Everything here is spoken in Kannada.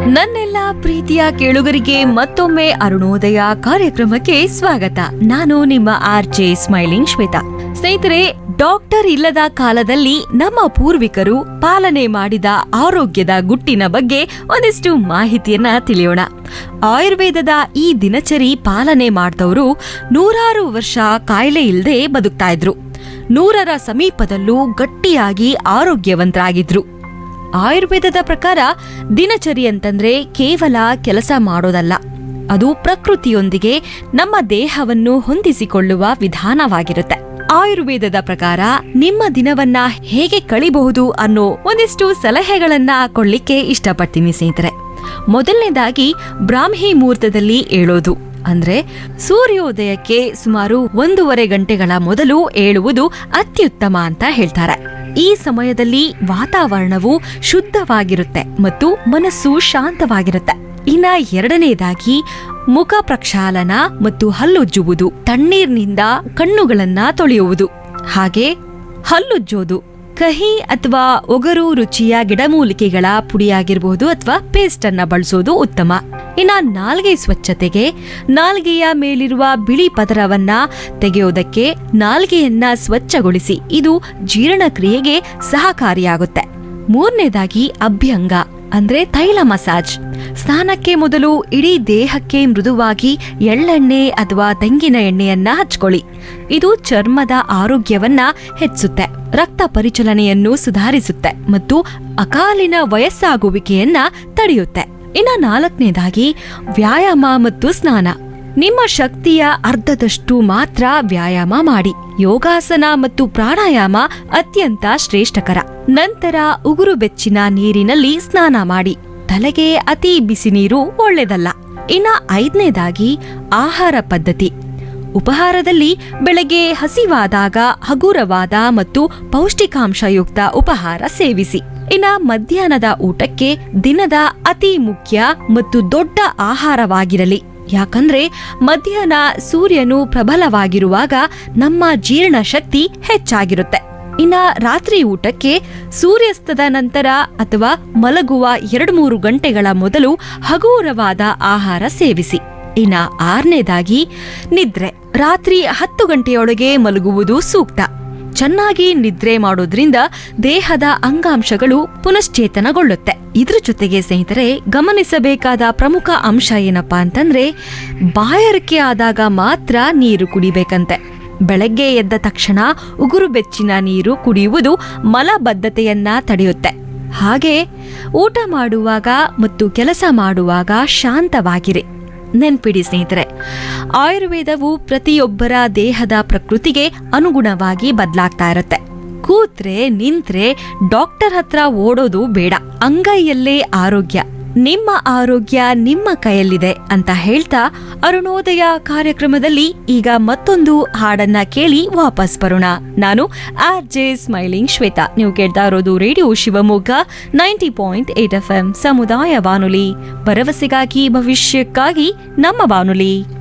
ನನ್ನೆಲ್ಲ ಪ್ರೀತಿಯ ಕೇಳುಗರಿಗೆ ಮತ್ತೊಮ್ಮೆ ಅರುಣೋದಯ ಕಾರ್ಯಕ್ರಮಕ್ಕೆ ಸ್ವಾಗತ ನಾನು ನಿಮ್ಮ ಆರ್ ಜೆ ಸ್ಮೈಲಿಂಗ್ ಶ್ವೇತಾ ಸ್ನೇಹಿತರೆ ಡಾಕ್ಟರ್ ಇಲ್ಲದ ಕಾಲದಲ್ಲಿ ನಮ್ಮ ಪೂರ್ವಿಕರು ಪಾಲನೆ ಮಾಡಿದ ಆರೋಗ್ಯದ ಗುಟ್ಟಿನ ಬಗ್ಗೆ ಒಂದಿಷ್ಟು ಮಾಹಿತಿಯನ್ನ ತಿಳಿಯೋಣ ಆಯುರ್ವೇದದ ಈ ದಿನಚರಿ ಪಾಲನೆ ಮಾಡಿದವರು ನೂರಾರು ವರ್ಷ ಕಾಯಿಲೆ ಇಲ್ಲದೆ ಬದುಕ್ತಾ ಇದ್ರು ನೂರರ ಸಮೀಪದಲ್ಲೂ ಗಟ್ಟಿಯಾಗಿ ಆರೋಗ್ಯವಂತರಾಗಿದ್ರು ಆಯುರ್ವೇದದ ಪ್ರಕಾರ ದಿನಚರಿ ಅಂತಂದ್ರೆ ಕೇವಲ ಕೆಲಸ ಮಾಡೋದಲ್ಲ ಅದು ಪ್ರಕೃತಿಯೊಂದಿಗೆ ನಮ್ಮ ದೇಹವನ್ನು ಹೊಂದಿಸಿಕೊಳ್ಳುವ ವಿಧಾನವಾಗಿರುತ್ತೆ ಆಯುರ್ವೇದದ ಪ್ರಕಾರ ನಿಮ್ಮ ದಿನವನ್ನ ಹೇಗೆ ಕಳಿಬಹುದು ಅನ್ನೋ ಒಂದಿಷ್ಟು ಸಲಹೆಗಳನ್ನ ಕೊಳ್ಳಿಕ್ಕೆ ಇಷ್ಟಪಡ್ತೀನಿ ಸ್ನೇಹಿತರೆ ಮೊದಲನೇದಾಗಿ ಬ್ರಾಹ್ಮಿ ಮುಹೂರ್ತದಲ್ಲಿ ಏಳೋದು ಅಂದ್ರೆ ಸೂರ್ಯೋದಯಕ್ಕೆ ಸುಮಾರು ಒಂದೂವರೆ ಗಂಟೆಗಳ ಮೊದಲು ಏಳುವುದು ಅತ್ಯುತ್ತಮ ಅಂತ ಹೇಳ್ತಾರೆ ಈ ಸಮಯದಲ್ಲಿ ವಾತಾವರಣವು ಶುದ್ಧವಾಗಿರುತ್ತೆ ಮತ್ತು ಮನಸ್ಸು ಶಾಂತವಾಗಿರುತ್ತೆ ಇನ್ನ ಎರಡನೇದಾಗಿ ಮುಖ ಪ್ರಕ್ಷಾಲನ ಮತ್ತು ಹಲ್ಲುಜ್ಜುವುದು ತಣ್ಣೀರ್ನಿಂದ ಕಣ್ಣುಗಳನ್ನ ತೊಳೆಯುವುದು ಹಾಗೆ ಹಲ್ಲುಜ್ಜೋದು ಕಹಿ ಅಥವಾ ಒಗರು ರುಚಿಯ ಗಿಡಮೂಲಿಕೆಗಳ ಪುಡಿಯಾಗಿರಬಹುದು ಅಥವಾ ಪೇಸ್ಟ್ ಅನ್ನ ಬಳಸೋದು ಉತ್ತಮ ಇನ್ನ ನಾಲ್ಗೆ ಸ್ವಚ್ಛತೆಗೆ ನಾಲ್ಗೆಯ ಮೇಲಿರುವ ಬಿಳಿ ಪದರವನ್ನ ತೆಗೆಯೋದಕ್ಕೆ ನಾಲ್ಗೆಯನ್ನ ಸ್ವಚ್ಛಗೊಳಿಸಿ ಇದು ಜೀರ್ಣಕ್ರಿಯೆಗೆ ಸಹಕಾರಿಯಾಗುತ್ತೆ ಮೂರನೇದಾಗಿ ಅಭ್ಯಂಗ ಅಂದ್ರೆ ತೈಲ ಮಸಾಜ್ ಸ್ನಾನಕ್ಕೆ ಮೊದಲು ಇಡೀ ದೇಹಕ್ಕೆ ಮೃದುವಾಗಿ ಎಳ್ಳೆಣ್ಣೆ ಅಥವಾ ತೆಂಗಿನ ಎಣ್ಣೆಯನ್ನ ಹಚ್ಕೊಳ್ಳಿ ಇದು ಚರ್ಮದ ಆರೋಗ್ಯವನ್ನ ಹೆಚ್ಚುತ್ತೆ ರಕ್ತ ಪರಿಚಲನೆಯನ್ನು ಸುಧಾರಿಸುತ್ತೆ ಮತ್ತು ಅಕಾಲಿನ ವಯಸ್ಸಾಗುವಿಕೆಯನ್ನ ತಡೆಯುತ್ತೆ ಇನ್ನ ನಾಲ್ಕನೇದಾಗಿ ವ್ಯಾಯಾಮ ಮತ್ತು ಸ್ನಾನ ನಿಮ್ಮ ಶಕ್ತಿಯ ಅರ್ಧದಷ್ಟು ಮಾತ್ರ ವ್ಯಾಯಾಮ ಮಾಡಿ ಯೋಗಾಸನ ಮತ್ತು ಪ್ರಾಣಾಯಾಮ ಅತ್ಯಂತ ಶ್ರೇಷ್ಠಕರ ನಂತರ ಉಗುರು ಬೆಚ್ಚಿನ ನೀರಿನಲ್ಲಿ ಸ್ನಾನ ಮಾಡಿ ತಲೆಗೆ ಅತಿ ಬಿಸಿ ನೀರು ಒಳ್ಳೆಯದಲ್ಲ ಇನ್ನ ಐದನೇದಾಗಿ ಆಹಾರ ಪದ್ಧತಿ ಉಪಹಾರದಲ್ಲಿ ಬೆಳಗ್ಗೆ ಹಸಿವಾದಾಗ ಹಗುರವಾದ ಮತ್ತು ಪೌಷ್ಟಿಕಾಂಶಯುಕ್ತ ಉಪಹಾರ ಸೇವಿಸಿ ಇನ್ನ ಮಧ್ಯಾಹ್ನದ ಊಟಕ್ಕೆ ದಿನದ ಅತಿ ಮುಖ್ಯ ಮತ್ತು ದೊಡ್ಡ ಆಹಾರವಾಗಿರಲಿ ಯಾಕಂದ್ರೆ ಮಧ್ಯಾಹ್ನ ಸೂರ್ಯನು ಪ್ರಬಲವಾಗಿರುವಾಗ ನಮ್ಮ ಜೀರ್ಣ ಶಕ್ತಿ ಹೆಚ್ಚಾಗಿರುತ್ತೆ ಇನ್ನ ರಾತ್ರಿ ಊಟಕ್ಕೆ ಸೂರ್ಯಾಸ್ತದ ನಂತರ ಅಥವಾ ಮಲಗುವ ಎರಡು ಮೂರು ಗಂಟೆಗಳ ಮೊದಲು ಹಗೂರವಾದ ಆಹಾರ ಸೇವಿಸಿ ಇನ್ನ ಆರನೇದಾಗಿ ನಿದ್ರೆ ರಾತ್ರಿ ಹತ್ತು ಗಂಟೆಯೊಳಗೆ ಮಲಗುವುದು ಸೂಕ್ತ ಚೆನ್ನಾಗಿ ನಿದ್ರೆ ಮಾಡೋದ್ರಿಂದ ದೇಹದ ಅಂಗಾಂಶಗಳು ಪುನಶ್ಚೇತನಗೊಳ್ಳುತ್ತೆ ಇದ್ರ ಜೊತೆಗೆ ಸ್ನೇಹಿತರೆ ಗಮನಿಸಬೇಕಾದ ಪ್ರಮುಖ ಅಂಶ ಏನಪ್ಪಾ ಅಂತಂದ್ರೆ ಬಾಯಾರಿಕೆ ಆದಾಗ ಮಾತ್ರ ನೀರು ಕುಡಿಬೇಕಂತೆ ಬೆಳಗ್ಗೆ ಎದ್ದ ತಕ್ಷಣ ಉಗುರು ಬೆಚ್ಚಿನ ನೀರು ಕುಡಿಯುವುದು ಮಲಬದ್ಧತೆಯನ್ನ ತಡೆಯುತ್ತೆ ಹಾಗೆ ಊಟ ಮಾಡುವಾಗ ಮತ್ತು ಕೆಲಸ ಮಾಡುವಾಗ ಶಾಂತವಾಗಿರಿ ನೆನ್ಪಿಡಿ ಸ್ನೇಹಿತರೆ ಆಯುರ್ವೇದವು ಪ್ರತಿಯೊಬ್ಬರ ದೇಹದ ಪ್ರಕೃತಿಗೆ ಅನುಗುಣವಾಗಿ ಬದಲಾಗ್ತಾ ಇರುತ್ತೆ ಕೂತ್ರೆ ನಿಂತ್ರೆ ಡಾಕ್ಟರ್ ಹತ್ರ ಓಡೋದು ಬೇಡ ಅಂಗೈಯಲ್ಲೇ ಆರೋಗ್ಯ ನಿಮ್ಮ ಆರೋಗ್ಯ ನಿಮ್ಮ ಕೈಯಲ್ಲಿದೆ ಅಂತ ಹೇಳ್ತಾ ಅರುಣೋದಯ ಕಾರ್ಯಕ್ರಮದಲ್ಲಿ ಈಗ ಮತ್ತೊಂದು ಹಾಡನ್ನ ಕೇಳಿ ವಾಪಸ್ ಬರೋಣ ನಾನು ಆರ್ ಜೆ ಸ್ಮೈಲಿಂಗ್ ಶ್ವೇತಾ ನೀವು ಕೇಳ್ತಾ ಇರೋದು radio Shivamogga ninety point eight F M ಸಮುದಾಯ ಬಾನುಲಿ ಭರವಸೆಗಾಗಿ ಭವಿಷ್ಯಕ್ಕಾಗಿ ನಮ್ಮ ಬಾನುಲಿ